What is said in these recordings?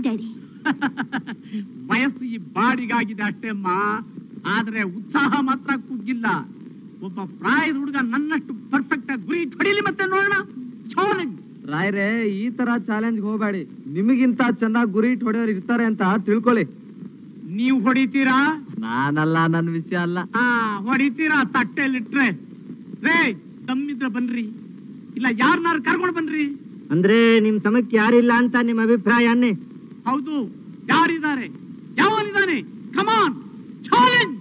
Daddy ವಯಸ್ಸು ಈ ಬಾಡಿಗಾಗಿದೆ ಅಷ್ಟೇ ಅಮ್ಮ ಆದ್ರೆ ಉತ್ಸಾಹ ಮಾತ್ರ ಕುಗ್ಗಿಲ್ಲ ಒಬ್ಬ ಪ್ರಾಯದ ಹುಡುಗ ನನ್ನಷ್ಟು ಪರ್ಫೆಕ್ಟ್ ಆಗಿ ಗುರಿ ಇಟ್ಟು ಹೊಡಿಲಿ ಮತ್ತೆ ನೋಡೋಣ ಚಾಲೆಂಜ್ ರಾಯ್ರೆ ಈ ತರ ಚಾಲೆಂಜ್ ಹೋಗ್ಬೇಡಿ ನಿಮಗಿಂತ ಚೆನ್ನಾಗಿ ಗುರಿ ಇಟ್ಟು ಹೊಡೆಯೋರು ಇರ್ತಾರೆ ಅಂತ ತಿಳ್ಕೊಳ್ಳಿ ನೀವು ಹೊಡಿತೀರಾ ನಾನಲ್ಲ ನನ್ನ ವಿಷಯ ಅಲ್ಲ ಆ ಹೊಡಿತೀರಾ ತಟ್ಟೆಲಿಟ್ರೆ ರೇ ತಮ್ಮಿದ್ರ ಬನ್ರಿ ಇಲ್ಲ ಯಾರನ್ನಾರು ಕರ್ಕೊಂಡು ಬನ್ರಿ ಅಂದ್ರೆ ನಿಮ್ ಸಮಕ್ಕೆ ಯಾರಿಲ್ಲ ಅಂತ ನಿಮ್ ಅಭಿಪ್ರಾಯ ಅನ್ನೇ ಹೌದು ಯಾರಿದ್ದಾರೆ ಯಾವನಿದ್ದಾನೆ come on challenge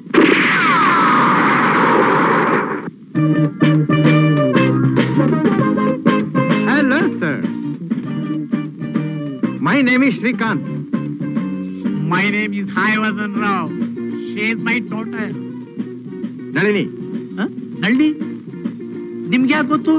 Hello, sir. My name is Srikanth. My name is Hayavardhan Rao she is my daughter Nalini ಹಳ್ಳಿ ನಿಮ್ಗೆ ಯಾಕೆ ಗೊತ್ತು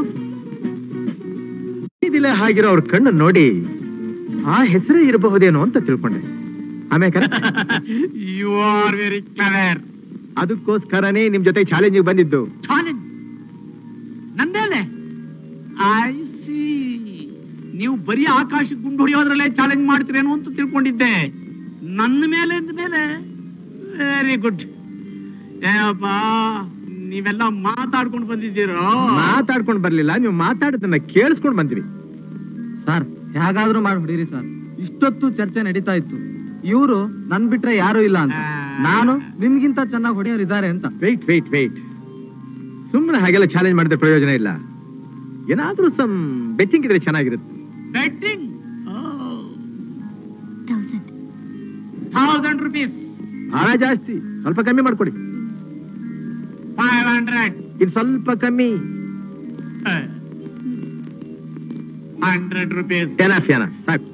ಇದಿಲ್ಲ ಹಾಗಿರೋ ಅವ್ರ ಕಣ್ಣು ನೋಡಿ ಆ ಹೆಸರೇ ಇರಬಹುದೇನೋ ಅಂತ ತಿಳ್ಕೊಂಡೆ ಆಮೇಲೆ ಯು ಆರ್ ವೆರಿ ಕ್ಲವರ್ ಅದಕ್ಕೋಸ್ಕರನೇ ನಿಮ್ ಜೊತೆ ಚಾಲೆಂಜಿಗೆ ಬಂದಿದ್ದು ಚಾಲೆಂಜ್ ನನ್ಮೇಲೆ ಐ ಸಿ ನೀವು ಬರೀ ಆಕಾಶಕ್ಕೆ ಗುಂಡು ಹೊಡೆಯೋದ್ರಲ್ಲೇ ಚಾಲೆಂಜ್ ಮಾಡ್ತೀರೇನೋ ಅಂತ ತಿಳ್ಕೊಂಡಿದ್ದೆ ನನ್ನ ಮೇಲೆ ಅಂದ ಮೇಲೆ ವೆರಿ ಗುಡ್ ಏನಪ್ಪ ನೀವೆಲ್ಲ ಮಾತಾಡ್ಕೊಂಡು ಬಂದಿದ್ದೀರೋ ಮಾತಾಡ್ಕೊಂಡ್ ಬರ್ಲಿಲ್ಲ ನೀವು ಮಾತಾಡೋದನ್ನ ಕೇಳಿಸ್ಕೊಂಡ್ ಬಂದ್ವಿ ಸರ್ ಹೇಗಾದ್ರೂ ಮಾಡಿ ಹೊಡೀರಿ ಸರ್ ಇಷ್ಟೊತ್ತು ಚರ್ಚೆ ನಡೀತಾ ಇತ್ತು ಇವರು ನನ್ ಬಿಟ್ರೆ ಯಾರು ಇಲ್ಲ ಅಂತ ನಾನು ನಿಮ್ಗಿಂತ ಚೆನ್ನಾಗಿ ಹೊಡೆಯೋರು ಇದ್ದಾರೆ ಅಂತ ವೆಯ್ಟ್ ವೆಯ್ಟ್ ವೆಯ್ಟ್ ಸುಮ್ಮನೆ ಹಾಗೆಲ್ಲ ಚಾಲೆಂಜ್ ಮಾಡಿದ್ರೆ ಪ್ರಯೋಜನ ಇಲ್ಲ ಏನಾದ್ರೂ ಸಮ್ ಬೆಟ್ಟಿಂಗ್ ಇದ್ರೆ ಚೆನ್ನಾಗಿರುತ್ತೆ ಬೆಟ್ಟಿಂಗ್ ತೌಸಂಡ್ ಥೌಸಂಡ್ ರುಪೀಸ್ ಬಹಳ ಜಾಸ್ತಿ ಸ್ವಲ್ಪ ಕಮ್ಮಿ ಮಾಡ್ಕೊಡಿ ಫೈವ್ ಹಂಡ್ರೆಡ್ ಇದು ಸ್ವಲ್ಪ ಕಮ್ಮಿ ಹಂಡ್ರೆಡ್ ರುಪೀಸ್ ಎನಫ್ ಎನಫ್ ಸಾಕು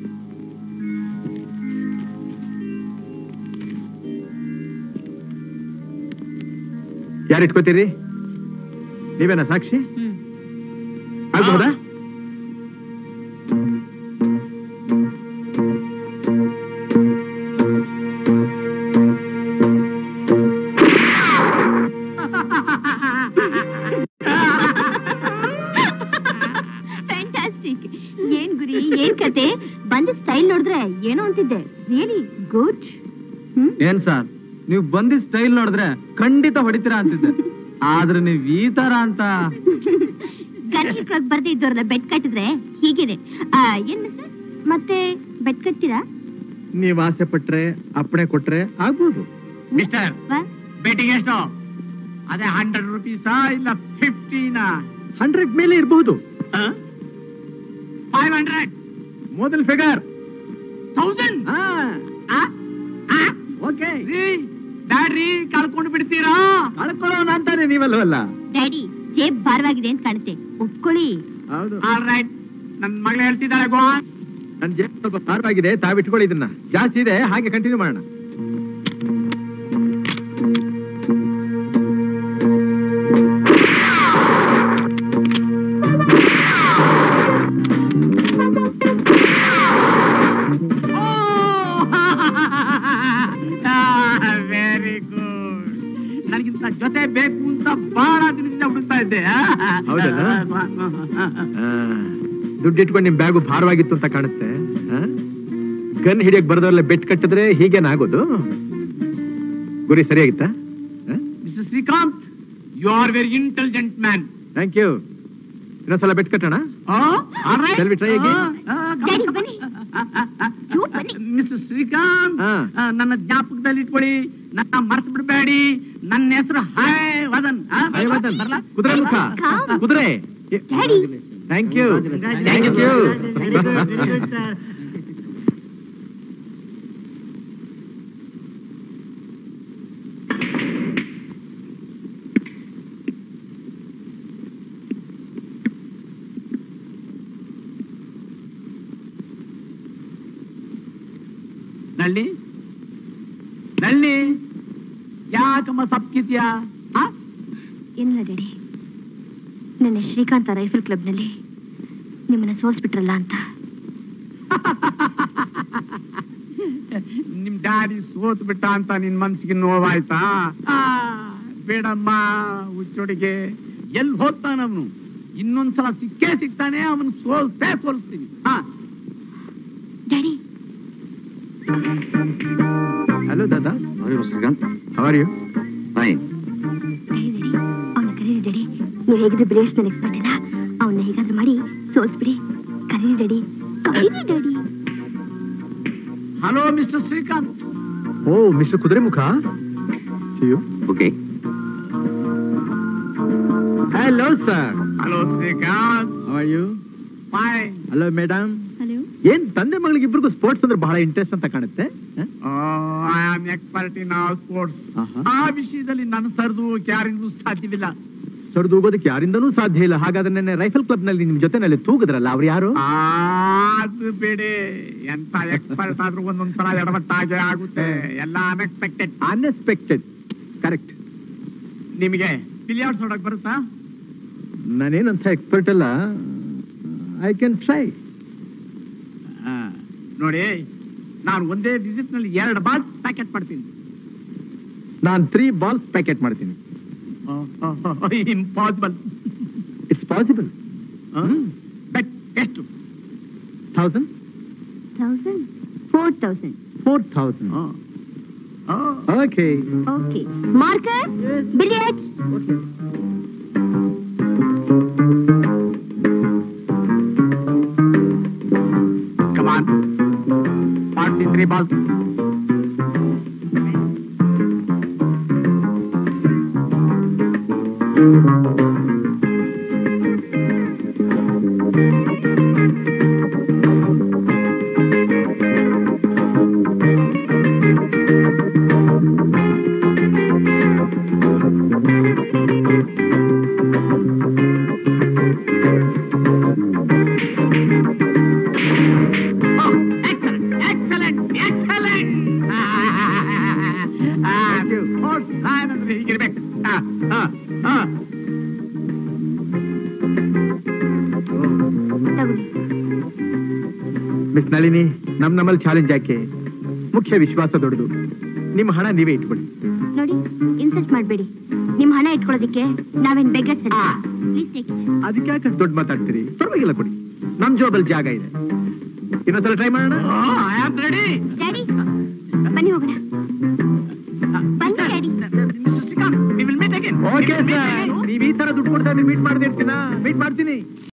ಯಾರು ಇಟ್ಕೋತೀರಿ ನೀವೇನಾ ಸಾಕ್ಷಿ ಹ್ಮ್ ಆಗ್ಬಹುದಾ ಫ್ಯಾಂಟಾಸ್ಟಿಕ್ ಏನ್ ಗುರಿ ಏನ್ ಕತೆ ಬಂದ ಸ್ಟೈಲ್ ನೋಡಿದ್ರೆ ಏನೋ ಅಂತಿದ್ದೆ ರಿಯಲಿ ಗುಡ್ ಹ್ಮ್ ಏನ್ ಸರ್ ನೀವು ಬಂದಿದ್ ಸ್ಟೈಲ್ ನೋಡಿದ್ರೆ ಖಂಡಿತ ಹೊಡಿತೀರಾ ಅಂತಿದ್ದೆ ಆದ್ರೆ ನೀವ್ ಈ ತರ ಅಂತ ಗನ್ ಹಿಡ್ಕೊಳಕ್ ಬರ್ದೇ ಇದ್ದವ್ರಲ್ಲ ಬೆಡ್ ಕಟ್ಟಿದ್ರೆ ಹೀಗಿದೆ ಆ, ಏನ್ ಮಿಸ್ಟರ್ ಮತ್ತೆ ಬೆಡ್ ಕಟ್ತೀರಾ ನೀವ್ ಆಸೆ ಪಟ್ರೆ ಅಪ್ಪಣೆ ಕೊಟ್ರೆ ಆಗ್ಬೋದು ಮಿಸ್ಟರ್ ವಾ? ಬೆಟ್ಟಿಂಗ್ ಎಷ್ಟು ಅದೇ ಹಂಡ್ರೆಡ್ ರುಪೀಸಾ ಇಲ್ಲ ಫಿಫ್ಟೀನಾ ಹಂಡ್ರೆಡ್ ಮೇಲೆ ಇರಬಹುದು ಫೈವ್ ಹಂಡ್ರೆಡ್ ಮೊದಲ್ ಫಿಗರ್ ಥೌಸಂಡ್ ಓಕೆ ಬ್ಯಾಡ್ರಿ ಕಳ್ಕೊಂಡು ಬಿಡ್ತೀರಾ ಕಳ್ಕೊಳ್ಳೋಣ ಅಂತಾನೆ ನೀವಲ್ವಲ್ಲ ಡ್ಯಾಡಿ ಜೇಬ್ ಭಾರವಾಗಿದೆ ಅಂತ ಕಾಣುತ್ತೆ ಒಪ್ಕೊಳ್ಳಿ ಹೌದು ಆಲ್ ರೈಟ್ ನನ್ ಮಗಳು ಹೇಳ್ತಿದ್ದಾಳೆ ಗೋ ನನ್ ಜೇಬ್ ಸ್ವಲ್ಪ ಭಾರವಾಗಿದೆ ತಾವಿಟ್ಕೊಳ್ಳಿ ಇದನ್ನ ಜಾಸ್ತಿ ಇದೆ ಹಾಗೆ ಕಂಟಿನ್ಯೂ ಮಾಡೋಣ ವೆರಿ ಗುಡ್ ನನಗಿಂತ ಜೊತೆ ಬೇಕು ಅಂತ ಬಹಳ ದಿನದಿಂದ ಹುಡುಕ್ತಾ ಇದ್ದೆ ಹೌದಲ್ಲ? ಆ, ದುಡ್ಡು ಇಟ್ಕೊಂಡು ನಿಮ್ ಬ್ಯಾಗು ಭಾರವಾಗಿತ್ತು ಅಂತ ಕಾಣುತ್ತೆ ಗನ್ ಹಿಡಿಯಕ್ ಬರದವ್ರಲ್ಲ ಬೆಟ್ ಕಟ್ಟಿದ್ರೆ ಹೀಗೇನಾಗೋದು ಗುರಿ ಸರಿಯಾಗಿತ್ತಾ mister Srikanth you are very intelligent man thank you ಇನ್ನೊಂದ್ಸಲ ಬೆಟ್ ಕಟ್ಟೋಣ Shall we try again? Daddy ಬನ್ನಿ You ಬನ್ನಿ. ಮಿಸ್ಟರ್ ಶ್ರೀಕಾಂತ್ ಹಾ. ಆ, ನನ್ನ ಜ್ಞಾಪಕದಲ್ಲಿ ಇಟ್ಕೊಳ್ಳಿ ನನ್ನ ಮರ್ತು ಬಿಡಬೇಡಿ ನನ್ನ ಹೆಸರು ಹಾಯ್ ವದನ್ ಆ, ಹಾಯ್ ವದನ್. ಬರ್ಲಾ? ಕುದುರೆ ಮುಖ Come. ಕುದುರೆ daddy thank you thank you ನಳ್ಳಿ ನಳ್ಳಿ ಯಾಕಮ್ಮ ಸಪ್ಕಿದ್ಯಾ ಆ ಇಲ್ಲ ಡ್ಯಾಡಿ ನನ್ನ ಶ್ರೀಕಾಂತ ರೈಫಲ್ ಕ್ಲಬ್ನಲ್ಲಿ ನಿಮ್ಮನ್ನ ಸೋಲ್ಸ್ಬಿಟ್ರಲ್ಲ ಅಂತ ನಿಮ್ ಡ್ಯಾಡಿ ಸೋತ್ ಬಿಟ್ಟ ಅಂತ ನಿನ್ ಮನ್ಸಿಗೆ ನೋವಾಯ್ತಾ ಆ, ಬೇಡಮ್ಮ ಹುಚ್ಚೊಡಿಗೆ ಎಲ್ಲಿ ಹೋಗ್ತಾನವನು ಇನ್ನೊಂದ್ಸಲ ಸಿಕ್ಕೇ ಸಿಗ್ತಾನೆ ಅವನು ಸೋಲ್ಸೇ ಸೋಲ್ಸ್ತೀನಿ ಹಾ ಡ್ಯಾಡಿ ಹಲೋ ದಾದಾ Srikanth how are you fine ಅವನ ಕರೀರಿ ರೆಡಿ ನೀವು ಹೇಗಿದ್ರು ಬ್ರೇಸ್ ನಲ್ಲಿ ಎಕ್ಸ್ಪರ್ಟ್ ಅಲ್ಲ ಅವನ್ನ ಹೇಗಾದ್ರೂ ಮಾಡಿ ಸೋಲ್ಸ್ಬಿಡಿ ಕರೀರಿ ರೆಡಿ ಕರೀರಿ ready hello mister Srikanth oh mister Kudremukh see you okay hello sir hello Srikanth how are you fine hello madam hello ಏನ್ ತಂದೆ ಮಗಳಿಗೆ ಇಬ್ರಿಗೂ ಸ್ಪೋರ್ಟ್ಸ್ ಅಂದ್ರೆ ಬಹಳ ಇಂಟ್ರೆಸ್ಟ್ ಅಂತ ಕಾಣುತ್ತೆ ಹ? I am expert in all sports ಆಹಾ. ಆ ವಿಷಯದಲ್ಲಿ ನನ್ನ ಸರ್ದು ಯಾರಿಂದಲೂ ಸಾಧ್ಯವಿಲ್ಲ ಸಡ್ದು ಹೋಗೋದಕ್ಕೆ ಯಾರಿಂದನೂ ಸಾಧ್ಯ ಇಲ್ಲ ಹಾಗಾದ್ರೆ ನೆನ್ನೆ ರೈಫಲ್ ಕ್ಲಬ್ ನಲ್ಲಿ ನಿಮ್ ಜೊತೆನಲ್ಲಿ ತೂಗಿದ್ರಲ್ಲ ಅವ್ರು ಯಾರು ಆ, ಅದು ಬೇಡಿ ಎಂತ ಎಕ್ಸ್ಪರ್ಟ್ ಆದ್ರೂ ಒಂದೊಂದ್ ಸಲ ಎಡವಟ್ಟಾಗೆ ಆಗುತ್ತೆ ಎಲ್ಲ ಅನ್ಎಕ್ಸ್ಪೆಕ್ಟೆಡ್ ಅನ್ಎಕ್ಸ್ಪೆಕ್ಟೆಡ್ ಕರೆಕ್ಟ್ ನಿಮಗೆ ಬಿಲಿಯಾರ್ಡ್ಸ್ ನೋಡಕ್ ಬರುತ್ತಾ ನಾನೇನಂತ ಎಕ್ಸ್ಪರ್ಟ್ ಅಲ್ಲ ಐ ಕ್ಯಾನ್ ಟ್ರೈ ಆ, ನೋಡಿ ನಾನು ಒಂದೇ ವಿಸಿಟ್ ನಲ್ಲಿ ಎರಡು ಬಾಲ್ ಪ್ಯಾಕೆಟ್ ಮಾಡ್ತೀನಿ ನಾನ್ ತ್ರೀ ಬಾಲ್ಸ್ ಪ್ಯಾಕೆಟ್ ಮಾಡ್ತೀನಿ ಇಂಪಾಸಿಬಲ್ ಇಟ್ಸ್ ಪಾಸಿಬಲ್ ಬೆಟ್ ಎಷ್ಟು thousand thousand four thousand four thousand okay okay marker billiards come on forty three ball excellent excellent sports man ಅಂದ್ರೆ ಹೀಗಿರ್ಬೇಕು ಆ, ಆ, ಆ. ತಗೊಳ್ಳಿ ಮಿಸ್ ನಳಿನಿ ನಮ್ ನಮ್ಮಲ್ಲಿ ಚಾಲೆಂಜ್ ಯಾಕೆ ಮುಖ್ಯ ವಿಶ್ವಾಸ ದೊಡ್ಡದು ನಿಮ್ಮ ಹಣ ನೀವೇ ಇಟ್ಕೊಳ್ಳಿ ನೋಡಿ ಇನ್ಸಲ್ಟ್ ಮಾಡಬೇಡಿ ನಿಮ್ ಹಣ ಇಟ್ಕೊಳ್ಳೋದಕ್ಕೆ ನಾವೇನ್ ಬೆಗರ್ಸ್ ಆ. ಪ್ಲೀಸ್ ಟೇಕ್ ಅದಕ್ಕೆ ಯಾಕೆ ಅಷ್ಟ್ ದೊಡ್ಡ ಮಾತಾಡ್ತೀರಿ ಪರವಾಗಿಲ್ಲ ಕೊಡಿ ನಮ್ ಜೋಬಲ್ ಜಾಗ ಇದೆ ಇನ್ನೊಂದ್ಸಲ ಟ್ರೈ ಮಾಡೋಣ oh, I am ready. Daddy ಬನ್ನಿ ಹೋಗೋಣ ಬನ್ನಿ daddy Mr. Srikanth, we will meet again. We okay will meet sir again. ನೀವ್ ಈ ತರ ದುಡ್ಡು ಕೊಡ್ತಾ ಮೀಟ್ ಮಾಡದೇ ಇರ್ತೀನಾ ಮೀಟ್ ಮಾಡ್ತೀನಿ